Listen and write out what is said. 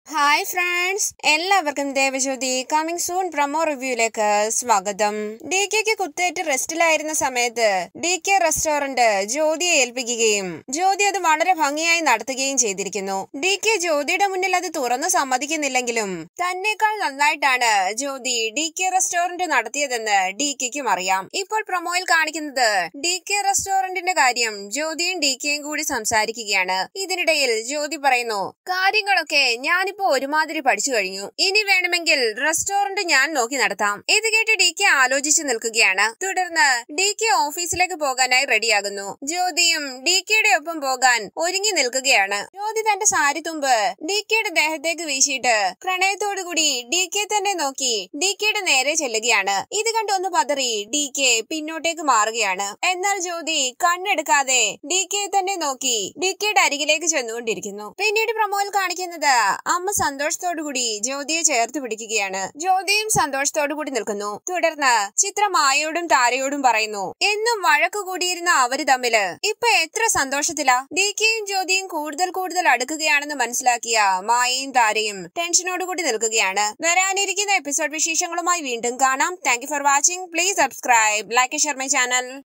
hi friends എല്ലാവർക്കും Devajyothi coming soon promo റിവ്യൂയിലേക്ക് സ്വാഗതം ഡി കെക്ക് കുത്തേറ്റ് റെസ്റ്റിലായിരുന്ന സമയത്ത് ഡി കെ റെസ്റ്റോറന്റ് ജ്യോതിയെ ഏൽപ്പിക്കുകയും ജ്യോതി അത് വളരെ ഭംഗിയായി നടത്തുകയും ചെയ്തിരിക്കുന്നു ഡി കെ ജ്യോതിയുടെ മുന്നിൽ അത് തുറന്നു സമ്മതിക്കുന്നില്ലെങ്കിലും തന്നെക്കാൾ നന്നായിട്ടാണ് ജ്യോതി ഡി കെ റെസ്റ്റോറന്റ് നടത്തിയതെന്ന് ഡി കെക്കും അറിയാം ഇപ്പോൾ പ്രൊമോയിൽ കാണിക്കുന്നത് ഡി കെ റെസ്റ്റോറന്റിന്റെ കാര്യം ജ്യോതിയും ഡി കെയും കൂടി സംസാരിക്കുകയാണ് ഇതിനിടയിൽ ജ്യോതി പറയുന്നു കാര്യങ്ങളൊക്കെ ഞാനിപ്പോ ഒരുമാതിരി പഠിച്ചു കഴിഞ്ഞു ഇനി വേണമെങ്കിൽ റെസ്റ്റോറന്റ് ഞാൻ നോക്കി നടത്താം ഇത് കേട്ട് ഡി കെ ആലോചിച്ചു നിൽക്കുകയാണ് തുടർന്ന് ഡി കെ ഓഫീസിലേക്ക് പോകാനായി റെഡിയാകുന്നു ജ്യോതിയും ഡി കെയുടെ ഒപ്പം പോകാൻ ഒരുങ്ങി നിൽക്കുകയാണ് ജ്യോതി തന്റെ സാരി തുമ്പ് ഡി കെയുടെ ദേഹത്തേക്ക് വീശിയിട്ട് പ്രണയത്തോടുകൂടി ഡി കെ തന്നെ നോക്കി ഡി കെയുടെ നേരെ ചെല്ലുകയാണ് ഇത് കണ്ട് ഒന്ന് പതറി ഡി കെ പിന്നോട്ടേക്ക് മാറുകയാണ് എന്നാൽ ജ്യോതി കണ്ണെടുക്കാതെ ഡി കെ തന്നെ നോക്കി ഡി കെയുടെ അരികിലേക്ക് ചെന്നുകൊണ്ടിരിക്കുന്നു പിന്നീട് പ്രമോയിൽ കാണിക്കുന്നത് അമ്മ സന്തോഷത്തോടു കൂടി ജ്യോതിയെ ചേർത്ത് പിടിക്കുകയാണ് ജ്യോതിയും സന്തോഷത്തോടു കൂടി നിൽക്കുന്നു തുടർന്ന് ചിത്ര മായയോടും താരയോടും പറയുന്നു എന്നും വഴക്ക് കൂടിയിരുന്ന അവര് തമ്മില് ഇപ്പൊ എത്ര സന്തോഷത്തിലാ ഡി കെയും ജ്യോതിയും കൂടുതൽ കൂടുതൽ അടുക്കുകയാണെന്ന് മനസ്സിലാക്കിയ മായയും താരയും ടെൻഷനോടുകൂടി നിൽക്കുകയാണ് വരാനിരിക്കുന്ന എപ്പിസോഡ് വിശേഷങ്ങളുമായി വീണ്ടും കാണാം thank for watching please subscribe like share my channel